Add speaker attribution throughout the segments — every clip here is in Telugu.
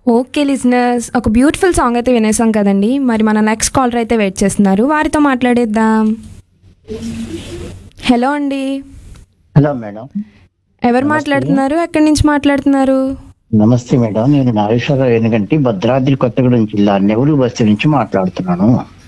Speaker 1: ఓకే లిజనర్స్ ఒక బ్యూటిఫుల్ సాంగ్ అయితే వినేసాం కదండి మరి మన నెక్స్ట్ కాలర్ అయితే వెయిట్ చేస్తున్నారు వారితో మాట్లాడేద్దాం హలో అండి
Speaker 2: హలో మేడం
Speaker 1: ఎవరు మాట్లాడుతున్నారు ఎక్కడి నుంచి మాట్లాడుతున్నారు
Speaker 2: నమస్తే మేడం నేను నాగేశ్వరరావు ఎందుకంటే భద్రాద్రి కొత్తగూడెం జిల్లా నెవరు బస్తీ నుంచి మాట్లాడుతున్నాను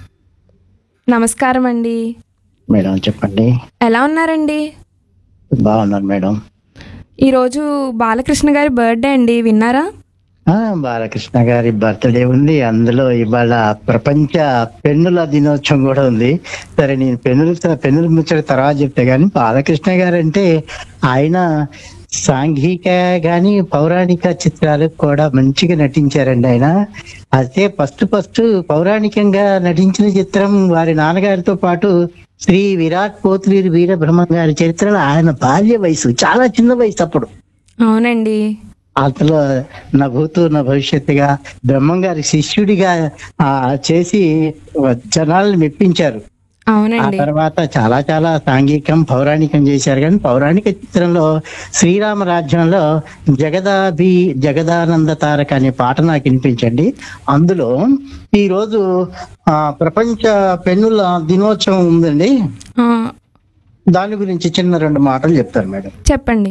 Speaker 1: నమస్కారం అండి
Speaker 2: మేడం చెప్పండి
Speaker 1: ఎలా ఉన్నారండి
Speaker 2: బాగున్నాను మేడం
Speaker 1: ఈరోజు బాలకృష్ణ గారి బర్త్డే అండి విన్నారా
Speaker 2: ఆ, బాలకృష్ణ గారి బర్త్డే ఉంది అందులో ఇవాళ ప్రపంచ పెన్నుల దినోత్సవం కూడా ఉంది సరే నేను పెన్నుల పెన్నుల ముచ్చట తర్వాత చెప్తే గానీ బాలకృష్ణ గారు అంటే ఆయన సాంఘిక గాని పౌరాణిక చిత్రాలు కూడా మంచిగా నటించారండి ఆయన అయితే ఫస్ట్ ఫస్ట్ పౌరాణికంగా నటించిన చిత్రం వారి నాన్నగారితో పాటు శ్రీ విరాట్ పోతులూరి వీరబ్రహ్మ గారి చరిత్రలో ఆయన బాల్య వయసు చాలా చిన్న వయసు అప్పుడు
Speaker 1: అవునండి
Speaker 2: అతను నా భూతు నా భవిష్యత్తుగా బ్రహ్మం గారి శిష్యుడిగా ఆ చేసి జనాల్ని మెప్పించారు ఆ
Speaker 1: అవునండి
Speaker 2: తర్వాత చాలా చాలా సాంఘికం పౌరాణికం చేశారు కానీ పౌరాణిక చిత్రంలో శ్రీరామ రాజ్యంలో జగదాభి జగదానంద తారక అనే పాట నాకు వినిపించండి అందులో ఈ రోజు ఆ ప్రపంచ పెన్నుల దినోత్సవం ఉందండి
Speaker 1: ఆ,
Speaker 2: దాని గురించి చిన్న రెండు మాటలు చెప్తారు మేడం
Speaker 1: చెప్పండి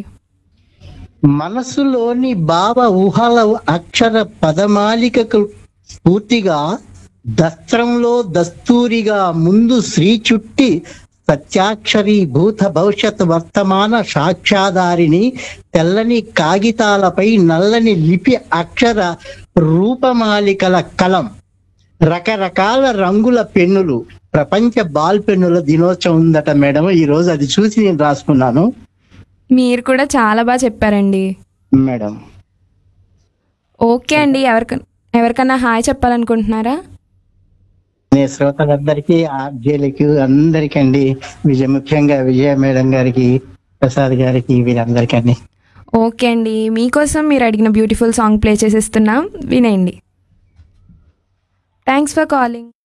Speaker 2: మనసులోని భావ ఊహల అక్షర పదమాలికకు పూర్తిగా దస్త్రంలో దస్తూరిగా ముందు శ్రీ చుట్టి సత్యాక్షరి భూత భవిష్యత్ వర్తమాన సాక్ష్యాధారిని తెల్లని కాగితాలపై నల్లని లిపి అక్షర రూపమాలికల కలం రకరకాల రంగుల పెన్నులు ప్రపంచ బాల్ పెన్నుల దినోత్సవం ఉందట మేడం ఈ రోజు అది చూసి నేను రాసుకున్నాను
Speaker 1: మీరు కూడా చాలా బాగా చెప్పారండి
Speaker 2: మేడం
Speaker 1: ఓకే అండి ఎవరిక ఎవరికన్నా హాయ్ చెప్పాలనుకుంటున్నారా
Speaker 2: నేను శ్రోతలందరికీ ఆర్జేలకు అందరికండి విజయ ముఖ్యంగా విజయ మేడం గారికి ప్రసాద్ గారికి వీరందరికండి
Speaker 1: ఓకే అండి మీకోసం మీరు అడిగిన బ్యూటిఫుల్ సాంగ్ ప్లే చేసేస్తున్నాం వినేయండి థ్యాంక్స్ ఫర్ కాలింగ్